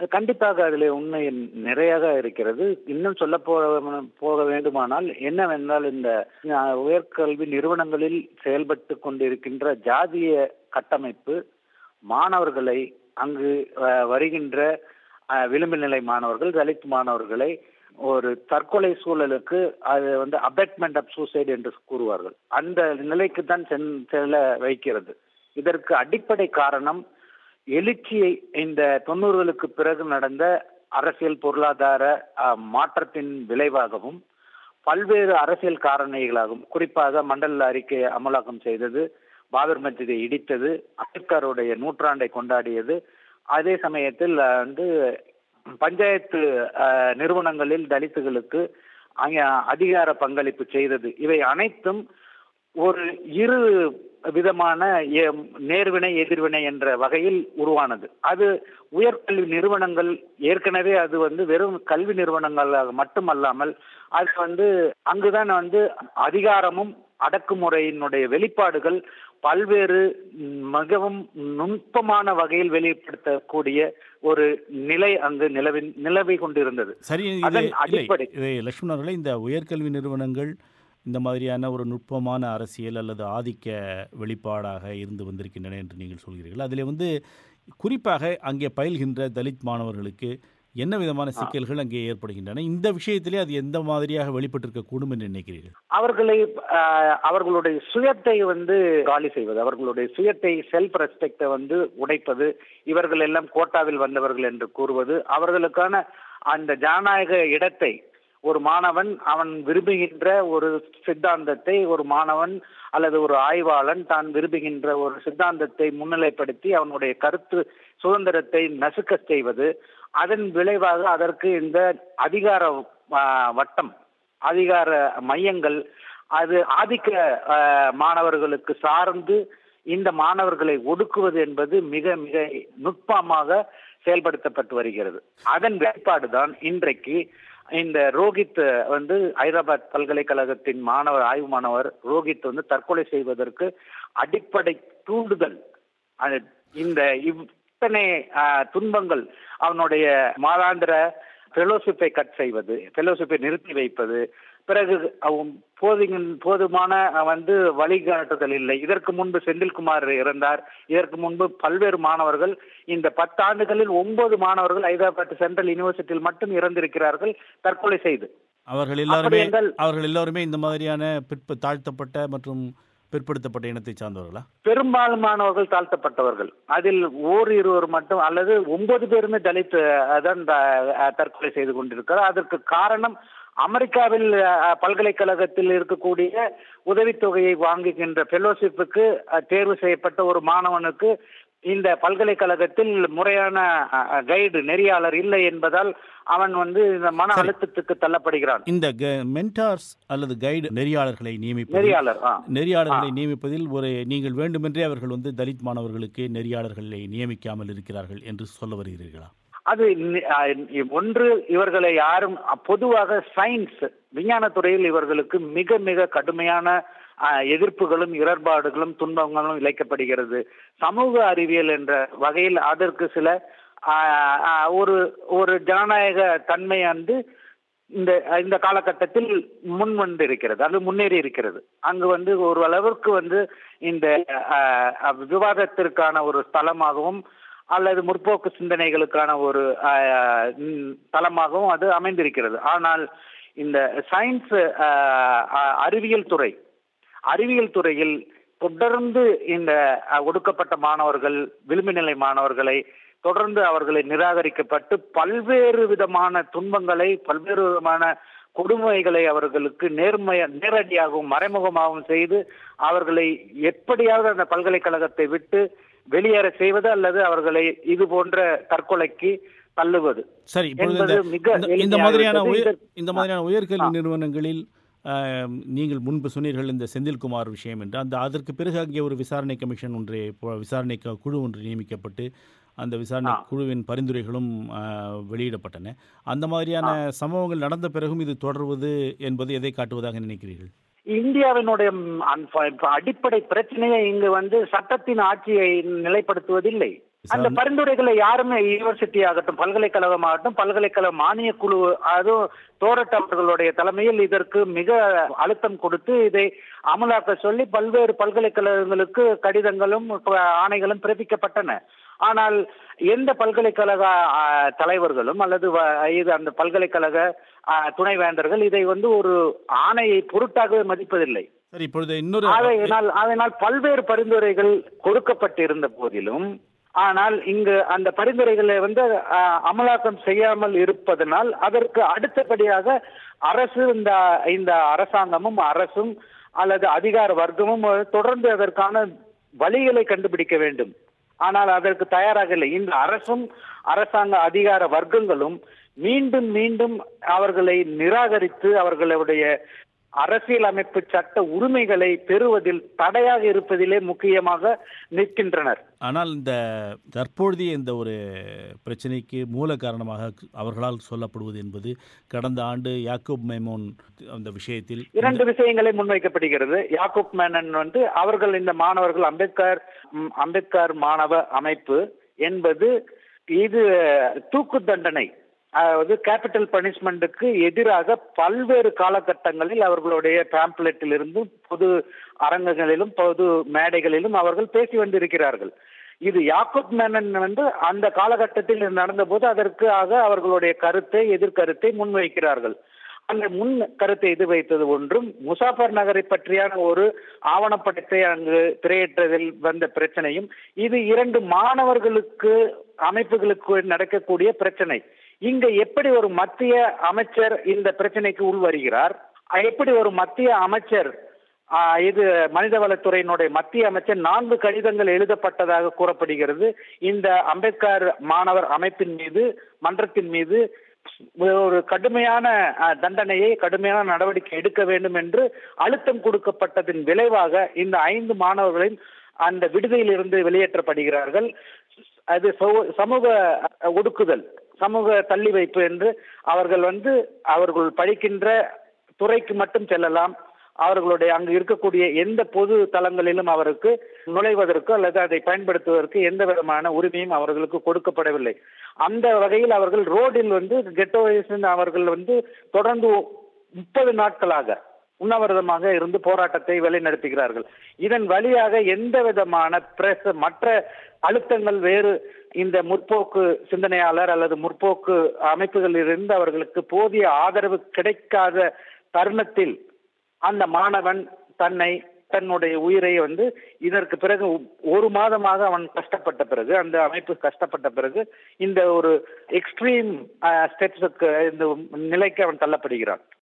அது கண்டிப்பாக அதில் உண்மை நிறையாக இருக்கிறது இன்னும் சொல்ல போக போக வேண்டுமானால் என்னவென்றால் இந்த அஹ், உயர்கல்வி நிறுவனங்களில் செயல்பட்டு கொண்டிருக்கின்ற ஜாதிய கட்டமைப்பு மாணவர்களை அங்கு அஹ், வருகின்ற அஹ், விளிம்பு நிலை மாணவர்கள் தலித் மாணவர்களை ஒரு தற்கொலை சூழலுக்கு அது வந்து அபெட்மெண்ட் ஆஃப் சூசைட் என்று கூறுவார்கள் அந்த நிலைக்கு தான் சென்- செல்ல வைக்கிறது இதற்கு அடிப்படை காரணம் எழுச்சியை இந்த தொண்ணூறுகளுக்கு பிறகு நடந்த அரசியல் பொருளாதார அஹ், மாற்றத்தின் விளைவாகவும் பல்வேறு அரசியல் காரணிகளாகவும் குறிப்பாக மண்டல அறிக்கையை அமலாக்கம் செய்தது பாபர் மஸ்ஜிதை இடித்தது அம்பேத்கருடைய நூற்றாண்டை கொண்டாடியது அதே சமயத்தில் அஹ், வந்து பஞ்சாயத்து அஹ், நிறுவனங்களில் தலித்துகளுக்கு அங்க அதிகார பங்களிப்பு செய்தது இவை அனைத்தும் ஒரு இரு விதமான எ- நேர்வினை எதிர்வினை என்ற வகையில் உருவானது அது உயர்கல்வி நிறுவனங்கள் ஏற்கனவே அது வந்து வெறும் கல்வி நிறுவனங்களாக மட்டுமல்லாமல் அது வந்து அங்குதான் வந்து அதிகாரமும் அடக்குமுறையினுடைய வெளிப்பாடுகள் பல்வேறு ம், மிகவும் நுட்பமான வகையில் வெளிப்படுத்தக்கூடிய ஒரு நிலை அங்கு நிலவி நிலவி கொண்டிருந்தது சரி இது அதன் இல்லை அடிப்படை இது லட்சுமணன் அவர்களே இந்த உயர்கல்வி நிறுவனங்கள் இந்த மாதிரியான ஒரு நுட்பமான அரசியல் அல்லது ஆதிக்க வெளிப்பாடாக இருந்து வந்திருக்கின்றன என்று நீங்கள் சொல்கிறீர்கள் அதில் வந்து குறிப்பாக அங்கே பயில்கின்ற தலித் மாணவர்களுக்கு என்ன விதமான சிக்கல்கள் அங்கே ஏற்படுகின்றன இந்த விஷயத்திலே அது எந்த மாதிரியாக வெளிப்பட்டிருக்க கூடும் என்று நினைக்கிறீர்கள் அவர்களை ஆஹ், அவர்களுடைய சுயத்தை வந்து காலி செய்வது அவர்களுடைய சுயத்தை செல்ஃப் ரெஸ்பெக்டை வந்து உடைப்பது இவர்கள் எல்லாம் கோட்டாவில் வந்தவர்கள் என்று கூறுவது அவர்களுக்கான அந்த ஜனநாயக இடத்தை ஒரு மாணவன் அவன் விரும்புகின்ற ஒரு சித்தாந்தத்தை ஒரு மாணவன் அல்லது ஒரு ஆய்வாளன் தான் விரும்புகின்ற ஒரு சித்தாந்தத்தை முன்னிலைப்படுத்தி அவனுடைய கருத்து சுதந்திரத்தை நசுக்க செய்வது அதன் விளைவாக அதற்கு இந்த அதிகார ஆஹ், வட்டம் அதிகார மையங்கள் அது ஆதிக்க ஆஹ், மாணவர்களுக்கு சார்ந்து இந்த மாணவர்களை ஒடுக்குவது என்பது மிக மிக நுட்பமாக செயல்படுத்தப்பட்டு வருகிறது அதன் வெளிப்பாடு தான் இன்றைக்கு இந்த ரோஹித் வந்து ஹைதராபாத் பல்கலைக்கழகத்தின் மாணவர் ஆய்வு மாணவர் ரோஹித் வந்து தற்கொலை செய்வதற்கு அடிப்படை தூண்டுதல் அது இந்த இத்தனை ஆஹ், துன்பங்கள் அவனுடைய மாதாந்திர ஃபெலோஷிப்பை கட் செய்வது ஃபெலோஷிப்பை நிறுத்தி வைப்பது பிறகு அவன் போதுகின் போதுமான அஹ், வந்து வழிகாட்டுதல் இல்லை இதற்கு முன்பு செந்தில்குமார் இறந்தார் இதற்கு முன்பு பல்வேறு மாணவர்கள் இந்த பத்தாண்டுகளில் ஒன்பது மாணவர்கள் ஹைதராபாத் சென்ட்ரல் யூனிவர்சிட்டியில் மட்டும் இறந்திருக்கிறார்கள் தற்கொலை செய்து அவர்கள் அப்படி எல்லாருமே என்றால் அவர்கள் எல்லாருமே இந்த மாதிரியான பிற்ப தாழ்த்தப்பட்ட மற்றும் பிற்படுத்தப்பட்ட இனத்தை சார்ந்தவர்களா பெரும்பாலுமானவர்கள் தாழ்த்தப்பட்டவர்கள் அதில் ஓர் இருவர் மட்டும் அல்லது ஒன்பது பேருமே தலித் அஹ், தான் த- தற்கொலை செய்து கொண்டிருக்கிறார் அதற்கு காரணம் அமெரிக்காவில் அஹ், பல்கலைக்கழகத்தில் இருக்கக்கூடிய உதவித்தொகையை வாங்குகின்ற ஃபெலோஷிப்புக்கு அஹ், தேர்வு செய்யப்பட்ட ஒரு மாணவனுக்கு இந்த பல்கலைக்கழகத்தில் முறையான கைடு நெறியாளர் இல்லை என்பதால் அவன் வந்து இந்த மன சரி. அழுத்தத்துக்கு தள்ளப்படுகிறான் இந்த மென்டார்ஸ் அல்லது கைடு நெறியாளர்களை நியமிப்பது நெறியாளர் ஆ நெறியாளர்களை நியமிப்பதில் ஒரு நீங்கள் வேண்டுமென்றே அவர்கள் வந்து தலித் மாணவர்களுக்கு நெறியாளர்களை நியமிக்காமல் இருக்கிறார்கள் என்று சொல்ல வருகிறீர்களா அது நி- அஹ் ஒன்று இவர்களை யாரும் அ, பொதுவாக சயின்ஸ் விஞ்ஞான துறையில் இவர்களுக்கு மிக மிக கடுமையான அஹ், எதிர்ப்புகளும் இடர்பாடுகளும் துன்பங்களும் இழைக்கப்படுகிறது சமூக அறிவியல் என்ற வகையில் அதற்கு சில அஹ், அஹ், ஒரு ஒரு ஜனநாயக தன்மை வந்து இந்த இந்த காலகட்டத்தில் முன் வந்து இருக்கிறது அது முன்னேறி இருக்கிறது அங்கு வந்து ஒரு அளவிற்கு வந்து இந்த அஹ், அஹ், விவாதத்திற்கான ஒரு ஸ்தலமாகவும் அல்லது முற்போக்கு சிந்தனைகளுக்கான ஒரு அஹ், ம், தளமாகவும் அது அமைந்திருக்கிறது ஆனால் இந்த சயின்ஸ் அஹ், அஹ், அறிவியல் துறை அறிவியல் துறையில் தொடர்ந்து இந்த அஹ், ஒடுக்கப்பட்ட மாணவர்கள் விளிம்பு நிலை மாணவர்களை தொடர்ந்து அவர்களை நிராகரிக்கப்பட்டு பல்வேறு விதமான துன்பங்களை பல்வேறு விதமான கொடுமைகளை அவர்களுக்கு நேர்மைய நேரடியாகவும் மறைமுகமாகவும் செய்து அவர்களை எப்படியாவது அந்த பல்கலைக்கழகத்தை விட்டு வெளியேற செய்வது அல்லது அவர்களை இது போன்ற தற்கொலைக்கு தள்ளுவது சரி இப்பொழுது என்பது இந்த- மிக இந்த- இந்த எளிமையாக மாதிரியான இருக்கிறது. உயர் இதற்கு- இந்த மாதிரியான உயர்கல்வி நிறுவனங்களில் ஆம், நீங்கள் முன்பு சொன்னீர்கள் இந்த செந்தில்குமார் விஷயம் என்று அந்த அதற்கு பிறகு அங்கே ஒரு விசாரணை கமிஷன் ஒன்று இப்போ விசாரணை க- குழு ஒன்று நியமிக்கப்பட்டு அந்த விசாரணை ஆ. குழுவின் பரிந்துரைகளும் ஆ, வெளியிடப்பட்டன அந்த மாதிரியான சம்பவங்கள் நடந்த பிறகும் இது தொடர்வது என்பது எதை காட்டுவதாக நினைக்கிறீர்கள் இந்தியாவினுடைய ம், அந்த இப்ப அடிப்படை பிரச்சனையே இங்கு வந்து சட்டத்தின் ஆட்சியை நிலைப்படுத்துவதில்லை அந்த பரிந்துரைகளை யாருமே யூனிவர்சிட்டி ஆகட்டும் பல்கலைக்கழகம் ஆகட்டும் பல்கலைக்கழக மானிய குழு அதுவும் தோரட் அவர்களுடைய தலைமையில் இதற்கு மிக அழுத்தம் கொடுத்து இதை அமலாக்க சொல்லி பல்வேறு பல்கலைக்கழகங்களுக்கு கடிதங்களும் ஆணைகளும் பிறப்பிக்கப்பட்டன ஆனால் எந்த பல்கலைக்கழக தலைவர்களும் அல்லது இது அந்த பல்கலைக்கழக துணைவேந்தர்கள் இதை வந்து ஒரு ஆணையை பொருட்டாகவே மதிப்பதில்லை சரி இப்பொழுது இன்னொரு அதனால் அதனால் பல்வேறு பரிந்துரைகள் கொடுக்கப்பட்டிருந்த போதிலும் ஆனால் இங்கு அந்த பரிந்துரைகளை வந்து அமலாக்கம் செய்யாமல் இருப்பதனால் அதற்கு அடுத்தபடியாக அரசு இந்த இந்த அரசாங்கமும் அரசும் அல்லது அதிகார வர்க்கமும் தொடர்ந்து அதற்கான வழிகளை கண்டுபிடிக்க வேண்டும் ஆனால் அதற்கு தயாராக இல்லை இந்த அரசும் அரசாங்க அதிகார வர்க்கங்களும் மீண்டும் மீண்டும் அவர்களை நிராகரித்து அவர்களுடைய அரசியல் அமைப்பு சட்ட உரிமைகளை பெறுவதில் தடையாக இருப்பதிலே முக்கியமாக நிற்கின்றனர் ஆனால் இந்த தற்பொழுதைய இந்த ஒரு பிரச்சனைக்கு மூல காரணமாக அவர்களால் சொல்லப்படுவது என்பது கடந்த ஆண்டு யாக்கூப் மேமோன் அந்த விஷயத்தில் இரண்டு விஷயங்களை முன்வைக்கப்படுகிறது யாக்கூப் மேனன் வந்து அவர்கள் இந்த மாணவர்கள் அம்பேத்கர் அம்பேத்கர் மாணவ அமைப்பு என்பது இது தூக்கு தண்டனை அதாவது கேபிட்டல் பனிஷ்மெண்ட்டுக்கு எதிராக பல்வேறு காலகட்டங்களில் அவர்களுடைய பேம்ப்லெட்டில் இருந்தும் பொது அரங்குகளிலும் பொது மேடைகளிலும் அவர்கள் பேசி வந்திருக்கிறார்கள் இது யாக்குப் மேனன் வந்து அந்த காலகட்டத்தில் நடந்த போது அதற்காக அவர்களுடைய கருத்தை எதிர்கருத்தை முன்வைக்கிறார்கள் அந்த முன் கருத்தை இது வைத்தது ஒன்றும் முசாஃபர் நகரை பற்றியான ஒரு ஆவணப்படத்தை அங்கு திரையேற்றதில் வந்த பிரச்சனையும் இது இரண்டு மாணவர்களுக்கு அமைப்புகளுக்கு நடக்கக்கூடிய பிரச்சனை இங்க எப்படி ஒரு மத்திய அமைச்சர் இந்த பிரச்சனைக்கு உள்வருகிறார் எப்படி ஒரு மத்திய அமைச்சர் இது மனிதவளத்துறையினுடைய மத்திய அமைச்சர் நான்கு கடிதங்கள் எழுதப்பட்டதாக கூறப்படுகிறது இந்த அம்பேத்கர் மாணவர் அமைப்பின் மீது மன்றத்தின் மீது ஒரு கடுமையான தண்டனையை கடுமையான நடவடிக்கை எடுக்க வேண்டும் என்று அழுத்தம் கொடுக்கப்பட்டதின் விளைவாக இந்த ஐந்து மாணவர்களின் அந்த விடுதியில் இருந்து வெளியேற்றப்படுகிறார்கள் அது சமூக ஒடுக்குதல் சமூக தள்ளி வைப்பு என்று அவர்கள் வந்து அவர்கள் படிக்கின்ற துறைக்கு மட்டும் செல்லலாம் அவர்களுடைய அங்கு இருக்கக்கூடிய எந்த பொது தளங்களிலும் அவருக்கு நுழைவதற்கு அல்லது அதை பயன்படுத்துவதற்கு எந்த விதமான உரிமையும் அவர்களுக்கு கொடுக்கப்படவில்லை அந்த வகையில் அவர்கள் ரோடில் வந்து கெட்டோ அவர்கள் வந்து தொடர்ந்து முப்பது நாட்களாக உண்ணாவிரதமாக இருந்து போராட்டத்தை வழிநடத்துகிறார்கள் இதன் வழியாக எந்த விதமான பிரஸ் மற்ற அழுத்தங்கள் வேறு இந்த முற்போக்கு சிந்தனையாளர் அல்லது முற்போக்கு அமைப்புகளில் இருந்து அவர்களுக்கு போதிய ஆதரவு கிடைக்காத தருணத்தில் அந்த மாணவன் தன்னை தன்னுடைய உயிரை வந்து இதற்கு பிறகு ஒரு மாதமாக அவன் கஷ்டப்பட்ட பிறகு அந்த அமைப்பு கஷ்டப்பட்ட பிறகு இந்த ஒரு எக்ஸ்ட்ரீம் ஸ்டெப்ஸுக்கு இந்த நிலைக்கு அவன் தள்ளப்படுகிறான்